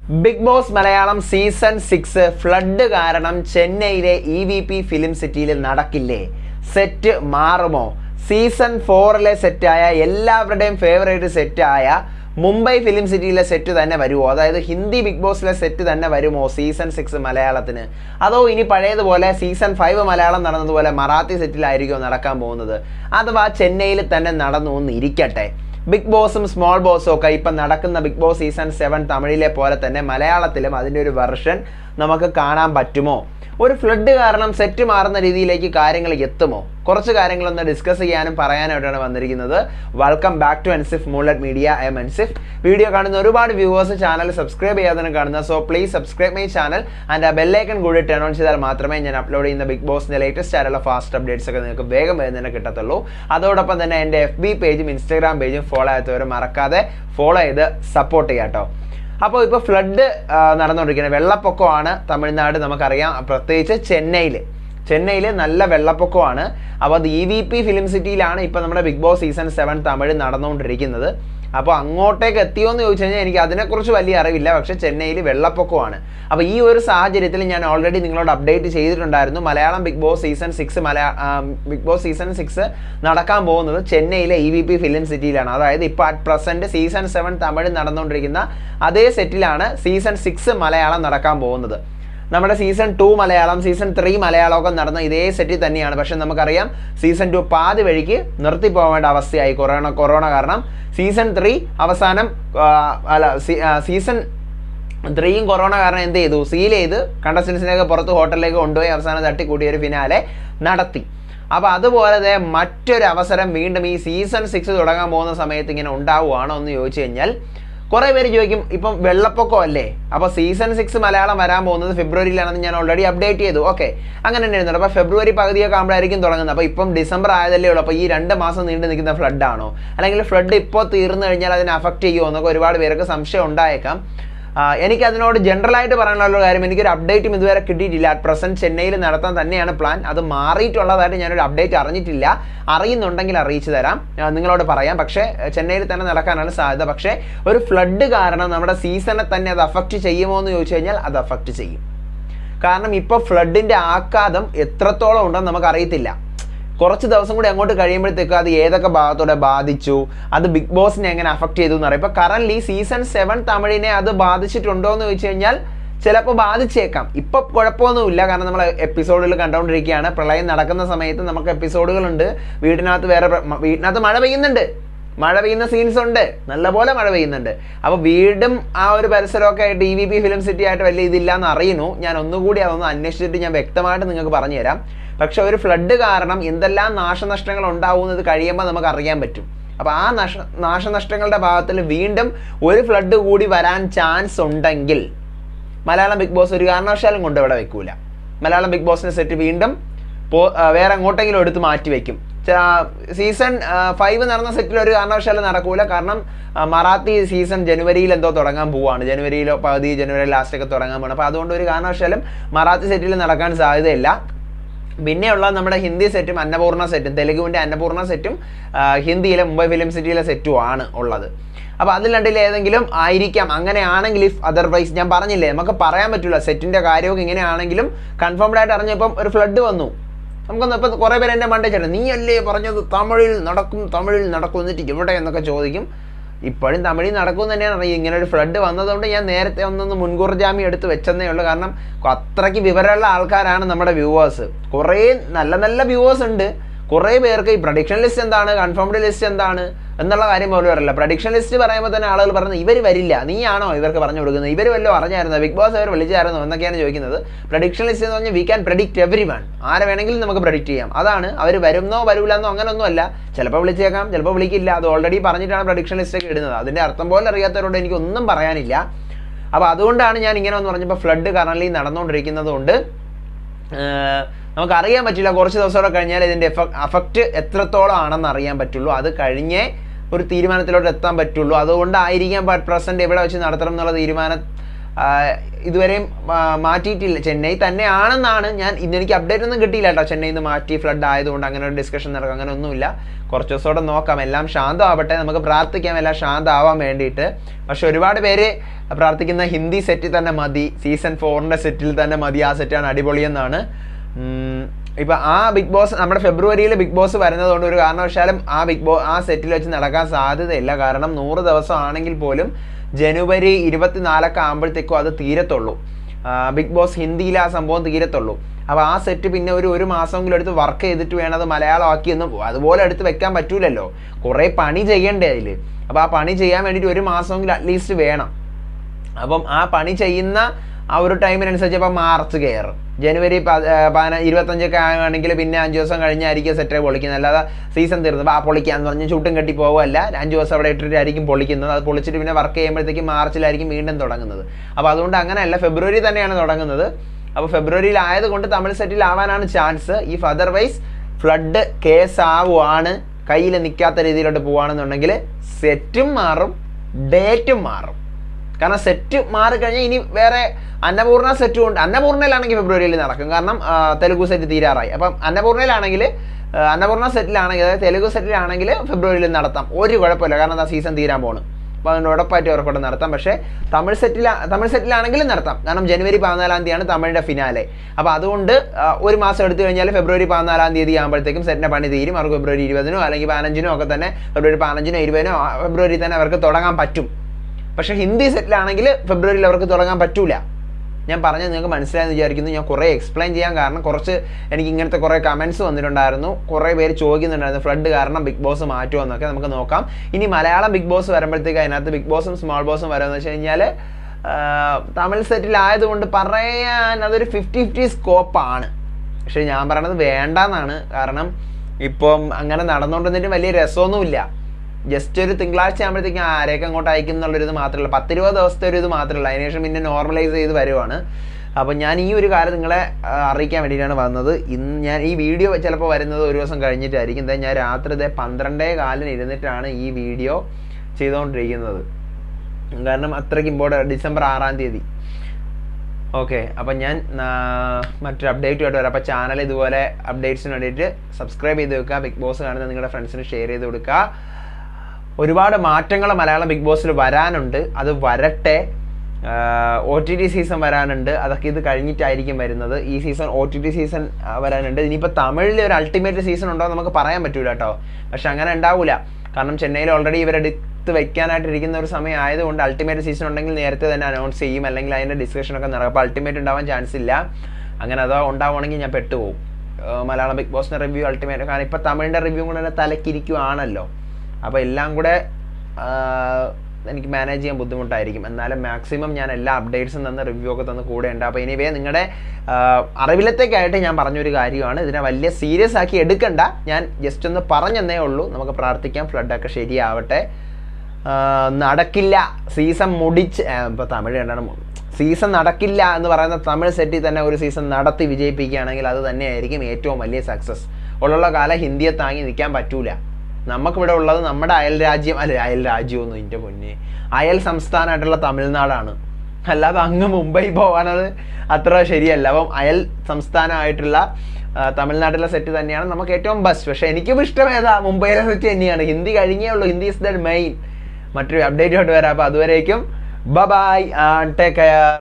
big Boss Malayalam season six flood കാരണം ചെന്നൈയിലെ E V P film സിറ്റിയിൽ നടക്കില്ലേ സെറ്റ് മാറുമോ സീസൺ ഫോറിലെ സെറ്റായ എല്ലാവരുടെയും ഫേവറേറ്റ് സെറ്റായ മുംബൈ ഫിലിം സിറ്റിയിലെ സെറ്റ് തന്നെ വരുമോ അതായത് ഹിന്ദി ബിഗ് ബോസിലെ സെറ്റ് തന്നെ വരുമോ സീസൺ സിക്സ് മലയാളത്തിന് അതോ ഇനി പഴയതുപോലെ സീസൺ ഫൈവ് മലയാളം നടന്നതുപോലെ മറാത്തി സെറ്റിലായിരിക്കുമോ നടക്കാൻ പോകുന്നത് അഥവാ ചെന്നൈയിൽ തന്നെ നടന്നു എന്ന് ഇരിക്കട്ടെ ബിഗ് ബോസും സ്മോൾ ബോസും ഒക്കെ ഇപ്പം നടക്കുന്ന ബിഗ് ബോസ് സീസൺ സെവൻ തമിഴിലെ പോലെ തന്നെ മലയാളത്തിലും അതിൻ്റെ ഒരു വെർഷൻ നമുക്ക് കാണാൻ പറ്റുമോ ഒരു ഫ്ലഡ് കാരണം സെറ്റ് മാറുന്ന രീതിയിലേക്ക് കാര്യങ്ങൾ എത്തുമോ കുറച്ച് കാര്യങ്ങളൊന്ന് ഡിസ്കസ് ചെയ്യാനും പറയാനായിട്ടാണ് വന്നിരിക്കുന്നത് വെൽക്കം ബാക്ക് ടു എൻസിഫ് മൂളറ്റ് മീഡിയ ഐ എം എൻസിഫ് വീഡിയോ കാണുന്ന ഒരുപാട് വ്യൂവേഴ്സ് ചാനൽ സബ്സ്ക്രൈബ് ചെയ്യാതെ കാണുന്ന so please subscribe my channel and ആ ബെല്ലൈക്കൺ കൂടി ടേൺ ഓൺ ചെയ്താൽ മാത്രമേ ഞാൻ അപ്ലോഡ് ചെയ്യുന്ന ബിഗ് ബോസിൻ്റെ ലേറ്റസ്റ്റ് ആയിട്ടുള്ള ഫാസ്റ്റ് അപ്ഡേറ്റ്സ് ഒക്കെ നിങ്ങൾക്ക് വേഗം വരുന്നതിന് കിട്ടത്തുള്ളൂ അതോടൊപ്പം തന്നെ എൻ്റെ എഫ് ബി പേജും ഇൻസ്റ്റാഗ്രാം പേജും ഫോളോ ചെയ്യാത്തവർ മറക്കാതെ ഫോളോ ചെയ്ത് സപ്പോർട്ട് ചെയ്യാം കേട്ടോ അപ്പോൾ ഇപ്പോൾ ഫ്ലഡ് നടന്നുകൊണ്ടിരിക്കുന്നത് വെള്ളപ്പൊക്കമാണ് തമിഴ്നാട് നമുക്കറിയാം പ്രത്യേകിച്ച് ചെന്നൈയിൽ ചെന്നൈയിൽ നല്ല വെള്ളപ്പൊക്കമാണ് അപ്പോൾ അത് ഇ വി പി ഫിലിം സിറ്റിയിലാണ് ഇപ്പോൾ നമ്മുടെ Big Boss season seven Tamil നടന്നുകൊണ്ടിരിക്കുന്നത് അപ്പോൾ അങ്ങോട്ടേക്ക് എത്തിയോ എന്ന് ചോദിച്ചു കഴിഞ്ഞാൽ എനിക്ക് അതിനെക്കുറിച്ച് വലിയ അറിവില്ല പക്ഷേ ചെന്നൈയിൽ വെള്ളപ്പൊക്കമാണ് അപ്പോൾ ഈ ഒരു സാഹചര്യത്തിൽ ഞാൻ ഓൾറെഡി നിങ്ങളോട് അപ്ഡേറ്റ് ചെയ്തിട്ടുണ്ടായിരുന്നു Malayalam Big Boss season six മലയാ ബിഗ് ബോസ് സീസൺ സിക്സ് നടക്കാൻ പോകുന്നത് ചെന്നൈയിലെ ഇ വി പി ഫിലിം സിറ്റിയിലാണ് അതായത് ഇപ്പോൾ at present season seven Tamil നടന്നുകൊണ്ടിരിക്കുന്ന അതേ സെറ്റിലാണ് സീസൺ സിക്സ് മലയാളം നടക്കാൻ പോകുന്നത് നമ്മുടെ season two Malayalam season three മലയാളമൊക്കെ നടന്ന ഇതേ സെറ്റിൽ തന്നെയാണ് പക്ഷെ നമുക്കറിയാം സീസൺ ടു പാതി വഴിക്ക് നിർത്തി പോകേണ്ട അവസ്ഥയായി കൊറോണ കൊറോണ കാരണം സീസൺ ത്രീ അവസാനം ആ, അല്ല സീ- ആ, സീസൺ ത്രീയും കൊറോണ കാരണം എന്ത് ചെയ്തു സീൽ ചെയ്ത് കണ്ടസ്റ്റൻസിനെയൊക്കെ പുറത്ത് ഹോട്ടലിലേക്ക് കൊണ്ടുപോയി അവസാനം തട്ടിക്കൂട്ടിയ ഒരു ഫിനാലെ നടത്തി അപ്പോൾ അതുപോലെ തന്നെ മറ്റൊരു അവസരം വീണ്ടും ഈ സീസൺ സിക്സ് തുടങ്ങാൻ പോകുന്ന സമയത്ത് ഇങ്ങനെ ഉണ്ടാവുകയാണോ എന്ന് ചോദിച്ചു കഴിഞ്ഞാൽ കുറേ പേര് ചോദിക്കും ഇപ്പം വെള്ളപ്പൊക്കം അല്ലേ അപ്പോൾ സീസൺ സിക്സ് മലയാളം വരാൻ പോകുന്നത് ഫെബ്രുവരിയിലാണെന്ന് ഞാൻ ഓൾറെഡി അപ്ഡേറ്റ് ചെയ്തു ഓക്കെ അങ്ങനെ തന്നെ ഇരുന്നുണ്ട് അപ്പോൾ ഫെബ്രുവരി പകുതിയൊക്കെ ആകുമ്പോഴായിരിക്കും തുടങ്ങുന്നത് അപ്പോൾ ഇപ്പം ഡിസംബർ ആയതല്ലേ ഉള്ളൂ അപ്പോൾ ഈ രണ്ട് മാസം നീണ്ടു നിൽക്കുന്ന ഫ്ലഡ് ആണോ അല്ലെങ്കിൽ ഫ്ലഡ് ഇപ്പോൾ തീർന്നു കഴിഞ്ഞാൽ അതിനെ അഫക്റ്റ് ചെയ്യുമോ എന്നൊക്കെ ഒരുപാട് പേർക്ക് സംശയം ഉണ്ടായേക്കാം ആ, എനിക്ക് അതിനോട് ജനറലായിട്ട് പറയാനുള്ള കാര്യം എനിക്കൊരു അപ്ഡേറ്റും ഇതുവരെ കിട്ടിയിട്ടില്ല അറ്റ് പ്രസന്റ് ചെന്നൈയിൽ നടത്താൻ തന്നെയാണ് പ്ലാൻ അത് മാറിയിട്ടുള്ളതായിട്ട് ഞാനൊരു അപ്ഡേറ്റ് അറിഞ്ഞിട്ടില്ല അറിയുന്നുണ്ടെങ്കിൽ അറിയിച്ചു തരാം ആ, നിങ്ങളോട് പറയാം പക്ഷേ ആ, ചെന്നൈയിൽ തന്നെ നടക്കാനാണ് സാധ്യത പക്ഷേ ഒരു ഫ്ലഡ് കാരണം നമ്മുടെ സീസണെ തന്നെ അത് അഫക്റ്റ് ചെയ്യുമോ എന്ന് ചോദിച്ചു കഴിഞ്ഞാൽ അത് അഫക്റ്റ് ചെയ്യും കാരണം ഇപ്പോൾ ഫ്ലഡിൻ്റെ ആഘാതം എത്രത്തോളം ഉണ്ടെന്ന് നമുക്കറിയത്തില്ല കുറച്ച് ദിവസം കൂടി അങ്ങോട്ട് കഴിയുമ്പോഴത്തേക്ക് അത് ഏതൊക്കെ ഭാഗത്തോടെ ബാധിച്ചു അത് ബിഗ് ബോസിനെ എങ്ങനെ അഫക്റ്റ് ചെയ്തു എന്ന് അറിയാം ഇപ്പോൾ കറൻലി സീസൺ സെവൻ തമിഴിനെ അത് ബാധിച്ചിട്ടുണ്ടോ എന്ന് ചോദിച്ചു കഴിഞ്ഞാൽ ചിലപ്പോൾ ബാധിച്ചേക്കാം ഇപ്പം കുഴപ്പമൊന്നുമില്ല കാരണം നമ്മൾ എപ്പിസോഡുകൾ കണ്ടുകൊണ്ടിരിക്കുകയാണ് പ്രളയം നടക്കുന്ന സമയത്ത് നമുക്ക് എപ്പിസോഡുകളുണ്ട് വീട്ടിനകത്ത് വേറെ പ്ര- മ- വീട്ടിനകത്ത് മഴ പെയ്യുന്നുണ്ട് മഴ പെയ്യുന്ന സീൻസ് ഉണ്ട് നല്ലപോലെ മഴ പെയ്യുന്നുണ്ട് അപ്പോൾ വീടും ആ ഒരു പരിസരമൊക്കെ ആയിട്ട് E V P film city ആയിട്ട് വലിയ ഇതില്ല എന്ന് അറിയുന്നു ഞാൻ ഒന്നുകൂടി അതൊന്ന് അന്വേഷിച്ചിട്ട് ഞാൻ വ്യക്തമായിട്ട് നിങ്ങൾക്ക് പറഞ്ഞു തരാം പക്ഷെ ഒരു ഫ്ലഡ് കാരണം എന്തെല്ലാം നാശനഷ്ടങ്ങൾ ഉണ്ടാവുന്നത് കഴിയുമ്പോൾ നമുക്ക് അറിയാൻ പറ്റും അപ്പോൾ ആ നഷ നാശനഷ്ടങ്ങളുടെ ഭാഗത്തിൽ വീണ്ടും ഒരു ഫ്ലഡ് കൂടി വരാൻ ചാൻസ് ഉണ്ടെങ്കിൽ മലയാളം ബിഗ് ബോസ് ഒരു കാരണവശാലും കൊണ്ട് ഇവിടെ വെക്കൂല മലയാളം ബിഗ് ബോസിന്റെ സെറ്റ് വീണ്ടും പോ ആ, വേറെ എങ്ങോട്ടെങ്കിലും എടുത്ത് മാറ്റി വെക്കും സീസൺ ഫൈവ് നടന്ന സെറ്റിൽ ഒരു കാരണവശാലും നടക്കൂല കാരണം ആ, മറാത്തി സീസൺ ജനുവരിയിൽ എന്തോ തുടങ്ങാൻ പോവാണ് ജനുവരിയിലോ പകുതി ജനുവരി ലാസ്റ്റ് ഒക്കെ തുടങ്ങാൻ പോകണം അപ്പോൾ അതുകൊണ്ട് ഒരു കാരണവശാലും മറാത്തി സെറ്റിൽ നടക്കാൻ സാധ്യതയില്ല പിന്നെയുള്ള നമ്മുടെ ഹിന്ദി സെറ്റും അന്നപൂർണ്ണ സെറ്റും തെലുഗുവിൻ്റെ അന്നപൂർണ്ണ സെറ്റും ആ, ഹിന്ദിയിലെ മുംബൈ ഫിലിം സിറ്റിയിലെ സെറ്റും ആണ് ഉള്ളത് അപ്പോൾ അതിൽ രണ്ടിൽ ഏതെങ്കിലും ആയിരിക്കാം അങ്ങനെയാണെങ്കിൽ ഇഫ് അതർവൈസ് ഞാൻ പറഞ്ഞില്ലേ നമുക്ക് പറയാൻ പറ്റില്ല സെറ്റിൻ്റെ കാര്യമൊക്കെ ഇങ്ങനെയാണെങ്കിലും കൺഫേംഡ് ആയിട്ട് അറിഞ്ഞപ്പം ഒരു ഫ്ലഡ് വന്നു നമുക്കൊന്ന് ഇപ്പം കുറേ പേര് എൻ്റെ മണ്ടേ ചേട്ടൻ നീ അല്ലേ പറഞ്ഞത് തമിഴിൽ നടക്കും തമിഴിൽ നടക്കും എന്നിട്ട് ഇവിടെ എന്നൊക്കെ ചോദിക്കും ഇപ്പോഴും തമിഴിൽ നടക്കും തന്നെയാണ് അറിയുക ഇങ്ങനെ ഒരു ഫ്ലഡ് വന്നതുകൊണ്ട് ഞാൻ നേരത്തെ ഒന്നൊന്ന് മുൻകൂർ ജാമ്യം എടുത്ത് വെച്ചെന്നേ ഉള്ളൂ കാരണം അത്രയ്ക്ക് വിവരമുള്ള ആൾക്കാരാണ് നമ്മുടെ വ്യൂവേഴ്സ് കുറേ നല്ല നല്ല വ്യൂവേഴ്സ് ഉണ്ട് കുറേ പേർക്ക് ഈ പ്രഡിക്ഷൻ ലിസ്റ്റ് എന്താണ് കൺഫേംഡ് ലിസ്റ്റ് എന്താണ് എന്നുള്ള കാര്യം പോലും അറിയില്ല പ്രഡിക്ഷൻ ലിസ്റ്റ് പറയുമ്പോൾ തന്നെ ആളുകൾ പറയുന്നത് ഇവർ വരില്ല നീയാണോ ഇവർക്ക് പറഞ്ഞു കൊടുക്കുന്നത് ഇവർ വല്ലതും അറിഞ്ഞായിരുന്നു ബിഗ് ബോസ് അവർ വിളിച്ചായിരുന്നു എന്നൊക്കെയാണ് ചോദിക്കുന്നത് പ്രഡിക്ഷൻ ലിസ്റ്റ് എന്ന് പറഞ്ഞാൽ we can predict everyone ആരെ വേണമെങ്കിലും നമുക്ക് പ്രഡിക്റ്റ് ചെയ്യാം അതാണ് അവർ വരുന്നോ വരൂലെന്നോ അങ്ങനെയൊന്നും അല്ല ചിലപ്പോൾ വിളിച്ചേക്കാം ചിലപ്പോൾ വിളിക്കില്ല അത് ഓൾറെഡി പറഞ്ഞിട്ടാണ് പ്രഡിക്ഷൻ ലിസ്റ്റ് ഒക്കെ ഇടുന്നത് അതിൻ്റെ അർത്ഥം പോലും അറിയാത്തവരോട് എനിക്കൊന്നും പറയാനില്ല അപ്പോൾ അതുകൊണ്ടാണ് ഞാൻ ഇങ്ങനെ ഒന്ന് പറഞ്ഞപ്പോൾ ഫ്ലഡ് കറൻലി നടന്നുകൊണ്ടിരിക്കുന്നത് കൊണ്ട് ഏഹ് നമുക്കറിയാൻ പറ്റില്ല കുറച്ച് ദിവസമൂടെ കഴിഞ്ഞാൽ ഇതിൻ്റെ അഫക്റ്റ് എത്രത്തോളം ആണെന്ന് അറിയാൻ പറ്റുള്ളൂ അത് കഴിഞ്ഞേ ഒരു തീരുമാനത്തിലോട്ട് എത്താൻ പറ്റുള്ളൂ അതുകൊണ്ടായിരിക്കാം പ്രസൻറ്റ് എവിടെ വെച്ച് നടത്തണം എന്നുള്ള തീരുമാനം ആ, ഇതുവരെയും ആ, മാറ്റിയിട്ടില്ല ചെന്നൈ തന്നെയാണെന്നാണ് ഞാൻ ഇന്ന് എനിക്ക് അപ്ഡേറ്റ് ഒന്നും കിട്ടിയില്ല കേട്ടോ ചെന്നൈയിൽ നിന്ന് മാറ്റി ഫ്ലഡ് ആയതുകൊണ്ട് അങ്ങനെ ഒരു ഡിസ്കഷൻ നടക്കും അങ്ങനെ ഒന്നുമില്ല കുറച്ച് ദിവസത്തോടെ നോക്കാം എല്ലാം ശാന്തമാവട്ടെ നമുക്ക് പ്രാർത്ഥിക്കാം എല്ലാം ശാന്തമാവാൻ വേണ്ടിയിട്ട് പക്ഷെ ഒരുപാട് പേര് പ്രാർത്ഥിക്കുന്ന ഹിന്ദി സെറ്റിൽ തന്നെ മതി സീസൺ ഫോറിൻ്റെ സെറ്റിൽ തന്നെ മതി ആ സെറ്റാണ് അടിപൊളിയെന്നാണ് ഉം, ഇപ്പൊ ആ ബിഗ് ബോസ് നമ്മുടെ ഫെബ്രുവരിയിൽ ബിഗ് ബോസ് വരുന്നതുകൊണ്ട് ഒരു കാരണവശാലും ആ ബിഗ് ബോ ആ സെറ്റിൽ വെച്ച് നടക്കാൻ സാധ്യതയില്ല കാരണം നൂറ് ദിവസം ആണെങ്കിൽ പോലും ജനുവരി ഇരുപത്തിനാലൊക്കെ ആകുമ്പോഴത്തേക്കും അത് തീരത്തുള്ളൂ ആ, ബിഗ് ബോസ് ഹിന്ദിയിൽ ആ സംഭവം തീരത്തുള്ളൂ അപ്പോൾ ആ സെറ്റ് പിന്നെ ഒരു ഒരു മാസമെങ്കിലും എടുത്ത് വർക്ക് ചെയ്തിട്ട് വേണം അത് മലയാളമാക്കി എന്ന് അതുപോലെ എടുത്ത് വെക്കാൻ പറ്റൂലല്ലോ കുറേ പണി ചെയ്യണ്ടേ അതിൽ അപ്പോൾ ആ പണി ചെയ്യാൻ വേണ്ടിയിട്ട് ഒരു മാസമെങ്കിലും അറ്റ്ലീസ്റ്റ് വേണം അപ്പം ആ പണി ചെയ്യുന്ന ആ ഒരു ടൈമിനനുസരിച്ച് ഇപ്പം മാർച്ച് കയറും ജനുവരി പ- ആ, പതിന ഇരുപത്തഞ്ചൊക്കെ ആണെങ്കിൽ പിന്നെ അഞ്ച് ദിവസം കഴിഞ്ഞായിരിക്കും സെറ്റ് പൊളിക്കുന്നത് അല്ലാതെ സീസൺ തീർന്നു ആ പൊളിക്കാന്ന് പറഞ്ഞ് ചൂട്ടും കെട്ടി പോകുമല്ല അഞ്ച് ദിവസം അവിടെ ഇട്ടിട്ടായിരിക്കും പൊളിക്കുന്നത് അത് പൊളിച്ചിട്ട് പിന്നെ വർക്ക് ചെയ്യുമ്പോഴത്തേക്കും മാർച്ചിലായിരിക്കും വീണ്ടും തുടങ്ങുന്നത് അപ്പോൾ അതുകൊണ്ട് അങ്ങനെയല്ല ഫെബ്രുവരി തന്നെയാണ് തുടങ്ങുന്നത് അപ്പോൾ ഫെബ്രുവരിയിൽ ആയതുകൊണ്ട് തമിഴ് സെറ്റിൽ ആവാനാണ് chance if otherwise flood case ആവുകയാണ് കയ്യിൽ നിൽക്കാത്ത രീതിയിലോട്ട് പോവുകയാണെന്നുണ്ടെങ്കിൽ സെറ്റും മാറും ഡേറ്റും മാറും കാരണം സെറ്റ് മാറിക്കഴിഞ്ഞാൽ ഇനി വേറെ അന്നപൂർണ്ണ സെറ്റും ഉണ്ട് അന്നപൂർണ്ണയിലാണെങ്കിൽ ഫെബ്രുവരിയിൽ നടക്കും കാരണം ആ, തെലുഗു സെറ്റ് തീരാറായി അപ്പം അന്നപൂർണ്ണയിലാണെങ്കിൽ ആ, അന്നപൂർണ്ണ സെറ്റിലാണെങ്കിൽ അതായത് തെലുഗു സെറ്റിലാണെങ്കിൽ ഫെബ്രുവരിയിൽ നടത്താം ഒരു കുഴപ്പമില്ല കാരണം ആ സീസൺ തീരാൻ പോണ് അപ്പോൾ അതുകൊണ്ട് ഉറപ്പായിട്ട് ഉറപ്പോടെ നടത്താം പക്ഷേ തമിഴ് സെറ്റിൽ തമിഴ് സെറ്റിലാണെങ്കിലും നടത്താം കാരണം ജനുവരി പതിനാലാം തീയതിയാണ് തമിഴിൻ്റെ ഫിനാലെ അപ്പോൾ അതുകൊണ്ട് ആ, ഒരു മാസം എടുത്തു കഴിഞ്ഞാൽ ഫെബ്രുവരി പതിനാലാം തീയതി ആകുമ്പോഴത്തേക്കും സെറ്റിൻ്റെ പണി തീരും അവർക്ക് ഫെബ്രുവരി ഇരുപതിനോ അല്ലെങ്കിൽ പതിനഞ്ചിനോ ഒക്കെ തന്നെ ഫെബ്രുവരി പതിനഞ്ചിനോ ഇരുപതിനോ ആ, ഫെബ്രുവരി തന്നെ അവർക്ക് തുടങ്ങാൻ പറ്റും പക്ഷേ ഹിന്ദി സെറ്റിലാണെങ്കിൽ ഫെബ്രുവരിയിൽ അവർക്ക് തുടങ്ങാൻ പറ്റൂല ഞാൻ പറഞ്ഞത് നിങ്ങൾക്ക് മനസ്സിലായെന്ന് വിചാരിക്കുന്നു ഞാൻ കുറേ എക്സ്പ്ലെയിൻ ചെയ്യാൻ കാരണം കുറച്ച് എനിക്ക് ഇങ്ങനത്തെ കുറേ കമൻസ് വന്നിട്ടുണ്ടായിരുന്നു കുറേ പേര് ചോദിക്കുന്നുണ്ടായിരുന്നു ഫ്ലഡ് കാരണം ബിഗ് ബോസ് മാറ്റുമോ എന്നൊക്കെ നമുക്ക് നോക്കാം ഇനി മലയാളം ബിഗ് ബോസ് വരുമ്പോഴത്തേക്ക് അതിനകത്ത് ബിഗ് ബോസും സ്മോൾ ബോസും വരുമെന്ന് വെച്ച് കഴിഞ്ഞാൽ തമിഴ് സെറ്റിലായതുകൊണ്ട് പറയാൻ അതൊരു ഫിഫ്റ്റി ഫിഫ്റ്റി സ്കോപ്പാണ് പക്ഷേ ഞാൻ പറയണത് വേണ്ടെന്നാണ് കാരണം ഇപ്പം അങ്ങനെ നടന്നുകൊണ്ടിരുന്നിട്ട് വലിയ രസമൊന്നുമില്ല ജസ്റ്റ് ഒരു തിങ്കളാഴ്ച ആകുമ്പോഴത്തേക്കും ആരെയൊക്കെ അങ്ങോട്ട് അയക്കും എന്നുള്ളൊരു ഇത് മാത്രമല്ല പത്തിരുപത് ദിവസത്തെ ഒരു ഇത് മാത്രമല്ല അതിനുശേഷം പിന്നെ നോർമലൈസ് ചെയ്ത് വരുവാണ് അപ്പോൾ ഞാൻ ഈ ഒരു കാര്യം നിങ്ങളെ ആ, അറിയിക്കാൻ വേണ്ടിയിട്ടാണ് വന്നത് ഇന്ന് ഞാൻ ഈ വീഡിയോ ചിലപ്പോൾ വരുന്നത് ഒരു ദിവസം കഴിഞ്ഞിട്ടായിരിക്കും എന്താ ഞാൻ രാത്രി ഇതേ പന്ത്രണ്ടേ കാലിന് ഇരുന്നിട്ടാണ് ഈ വീഡിയോ ചെയ്തുകൊണ്ടിരിക്കുന്നത് കാരണം അത്രയ്ക്ക് ഇമ്പോർട്ടൻ്റ് ഡിസംബർ ആറാം തീയതി ഓക്കെ അപ്പം ഞാൻ ആ, മറ്റൊരു അപ്ഡേറ്റുമായിട്ട് വരാം അപ്പോൾ ചാനൽ ഇതുപോലെ അപ്ഡേറ്റ്സിന് വേണ്ടിയിട്ട് സബ്സ്ക്രൈബ് ചെയ്ത് വെക്കുക ബിഗ് ബോസ് കാണുന്ന നിങ്ങളുടെ ഫ്രണ്ട്സിന് ഷെയർ ചെയ്ത് കൊടുക്കുക ഒരുപാട് മാറ്റങ്ങൾ മലയാളം ബിഗ് ബോസിൽ വരാനുണ്ട് അത് വരട്ടെ ഒ ടി ടി സീസൺ വരാനുണ്ട് അതൊക്കെ ഇത് കഴിഞ്ഞിട്ടായിരിക്കും വരുന്നത് ഈ season O T T season വരാനുണ്ട് ഇനിയിപ്പോൾ തമിഴിൽ ഒരു അൾട്ടിമേറ്റ് സീസൺ ഉണ്ടോ എന്ന് നമുക്ക് പറയാൻ പറ്റൂല കേട്ടോ പക്ഷെ അങ്ങനെ ഉണ്ടാവില്ല കാരണം ചെന്നൈയിൽ ഓൾറെഡി ഇവരെടുത്ത് വെക്കാനായിട്ട് ഇരിക്കുന്ന ഒരു സമയം ആയതുകൊണ്ട് അൾട്ടിമേറ്റ് സീസൺ ഉണ്ടെങ്കിൽ നേരത്തെ തന്നെ അനൗൺസ് ചെയ്യും അല്ലെങ്കിൽ അതിൻ്റെ ഡിസ്കഷനൊക്കെ നടക്കും അപ്പോൾ അൾട്ടിമേറ്റ് ഉണ്ടാവാൻ ചാൻസ് ഇല്ല അങ്ങനെ അതോ ഉണ്ടാവുകയാണെങ്കിൽ ഞാൻ പെട്ടുപോകും ഏർ മലയാളം ബിഗ് ബോസിൻ്റെ റിവ്യൂ അൾട്ടിമേറ്റ് കാരണം ഇപ്പോൾ തമിഴിൻ്റെ റിവ്യൂ കൂടെ തന്നെ തലക്കിരിക്കുവാണല്ലോ അപ്പോൾ എല്ലാം കൂടെ ആ, എനിക്ക് മാനേജ് ചെയ്യാൻ ബുദ്ധിമുട്ടായിരിക്കും എന്നാലും മാക്സിമം ഞാൻ എല്ലാ അപ്ഡേറ്റ്സും തന്ന് റിവ്യൂ ഒക്കെ തന്ന് കൂടെ ഉണ്ട് അപ്പോൾ ഇനിവേ നിങ്ങളുടെ അറിവിലത്തേക്കായിട്ട് ഞാൻ പറഞ്ഞൊരു കാര്യമാണ് ഇതിനെ വലിയ സീരിയസ് ആക്കി എടുക്കണ്ട ഞാൻ ജസ്റ്റ് ഒന്ന് പറഞ്ഞെന്നേ ഉള്ളൂ നമുക്ക് പ്രാർത്ഥിക്കാം ഫ്ലഡൊക്കെ ശരിയാവട്ടെ ആ, നടക്കില്ല സീസൺ മുടിച്ച് ഇപ്പോൾ തമിഴ് കണ്ടാണ് സീസൺ നടക്കില്ല എന്ന് പറയുന്ന തമിഴ് സെറ്റിൽ തന്നെ ഒരു സീസൺ നടത്തി വിജയിപ്പിക്കുകയാണെങ്കിൽ അത് തന്നെയായിരിക്കും ഏറ്റവും വലിയ സക്സസ് ഉള്ള കാലം ഹിന്ദിയെ താങ്ങി നിൽക്കാൻ പറ്റൂല നമുക്കിവിടെ ഉള്ളത് നമ്മുടെ അയൽ രാജ്യം അല്ല അയൽ രാജ്യമൊന്നും എൻ്റെ പൊന്നെ അയൽ സംസ്ഥാനമായിട്ടുള്ള തമിഴ്നാടാണ് അല്ലാതെ അങ്ങ് മുംബൈ പോകാനത് അത്ര ശരിയല്ല അപ്പം അയൽ സംസ്ഥാനമായിട്ടുള്ള ആ, തമിഴ്നാട്ടിലെ സെറ്റ് തന്നെയാണ് നമുക്ക് ഏറ്റവും ബെസ്റ്റ് പക്ഷേ എനിക്കും ഇഷ്ടം ഏതാ മുംബൈയിലെ സെറ്റ് തന്നെയാണ് ഹിന്ദി കഴിഞ്ഞേ ഉള്ളൂ ഹിന്ദി ഇസ് ദ മെയിൻ മറ്റൊരു അപ്ഡേറ്റ് ആയിട്ട് വരാം അപ്പോൾ അതുവരേക്കും ബ ബൈ ടേക്ക് കെയർ